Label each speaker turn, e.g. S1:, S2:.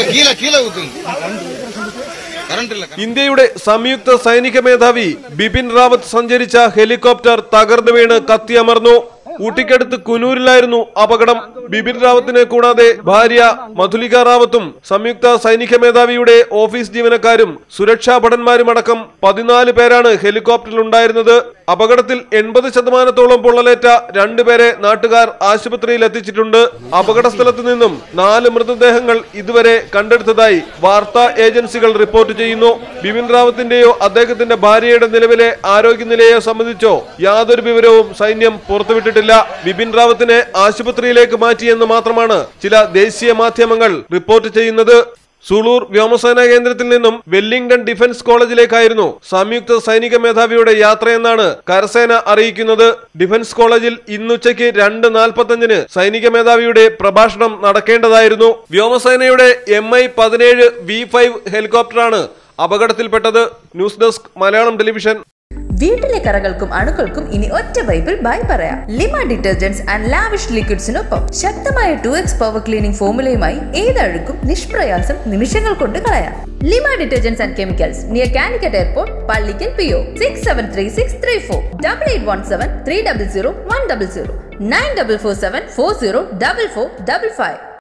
S1: கீழே கீழே ஊத்துங்க கரண்ட் இல்ல
S2: ഇന്ത്യയുടെ സംയുക്ത സൈനിക മേധാവി ബിപിൻ റാവത്ത് സഞ്ചരിച്ച ഹെലികോപ്റ്റർ തകർന്നു വീണ് കത്തിയമർന്നു ഊട്ടിക്കടുത്ത് കുനൂരിലായിരുന്നു അപകടം ബിപിൻ റാവത്തിനെ കൂടാതെ ഭാര്യ മധുലിക റാവത്തും സംയുക്ത സൈനിക മേധാവിയുടെ ഓഫീസ് ജീവനക്കാരും സുരക്ഷാ ഭടന്മാരുമടക്കം പതിനാല് പേരാണ് ഹെലികോപ്റ്ററിൽ ഉണ്ടായിരുന്നത് അപകടത്തിൽ എൺപത് ശതമാനത്തോളം പൊള്ളലേറ്റ രണ്ടുപേരെ നാട്ടുകാർ ആശുപത്രിയിൽ എത്തിച്ചിട്ടുണ്ട് അപകട സ്ഥലത്ത് നിന്നും നാല് മൃതദേഹങ്ങൾ ഇതുവരെ കണ്ടെടുത്തതായി വാർത്താ ഏജൻസികൾ റിപ്പോർട്ട് ചെയ്യുന്നു ബിപിൻ റാവത്തിന്റെയോ അദ്ദേഹത്തിന്റെ ഭാര്യയുടെ നിലവിലെ ആരോഗ്യനിലയോ സംബന്ധിച്ചോ യാതൊരു വിവരവും സൈന്യം പുറത്തുവിട്ടിട്ടില്ല ബിപിൻ റാവത്തിനെ ആശുപത്രിയിലേക്ക് മാറ്റിയെന്ന് മാത്രമാണ് ചില ദേശീയ മാധ്യമങ്ങൾ റിപ്പോർട്ട് ചെയ്യുന്നത് സുളൂർ വ്യോമസേനാ കേന്ദ്രത്തിൽ നിന്നും വെല്ലിംഗ്ടൺ ഡിഫൻസ് കോളേജിലേക്കായിരുന്നു സംയുക്ത സൈനിക മേധാവിയുടെ യാത്രയെന്നാണ് കരസേന അറിയിക്കുന്നത് ഡിഫൻസ് കോളേജിൽ ഇന്നുച്ചയ്ക്ക് രണ്ട് നാൽപ്പത്തഞ്ചിന് സൈനിക മേധാവിയുടെ പ്രഭാഷണം നടക്കേണ്ടതായിരുന്നു വ്യോമസേനയുടെ എം ഐ പതിനേഴ് വി ഫൈവ് ഹെലികോപ്റ്ററാണ് അപകടത്തിൽപ്പെട്ടത് ന്യൂസ് ഡെസ്ക് മലയാളം ടെലിവിഷൻ
S3: വീട്ടിലെ കറകൾക്കും അണുക്കൾക്കും ഇനി ഒറ്റ പൈപ്പിൽ ബൈ പറയാം ലിമ ഡിറ്റർജന്റ്സ് ആൻഡ് ലാവിഷ് ലിക്വിഡ്സിനൊപ്പം ശക്തമായ ടു എക്സ് പവർ ക്ലീനിംഗ് ഫോമുലയുമായി ഏതഴുക്കും നിഷ്പ്രയാസം നിമിഷങ്ങൾ കൊണ്ട് കളയാം Lima detergents and chemicals near Calicut airport Pallikkal P O six seven three six three four double eight one seven three double zero one double zero nine double four seven four zero double four double five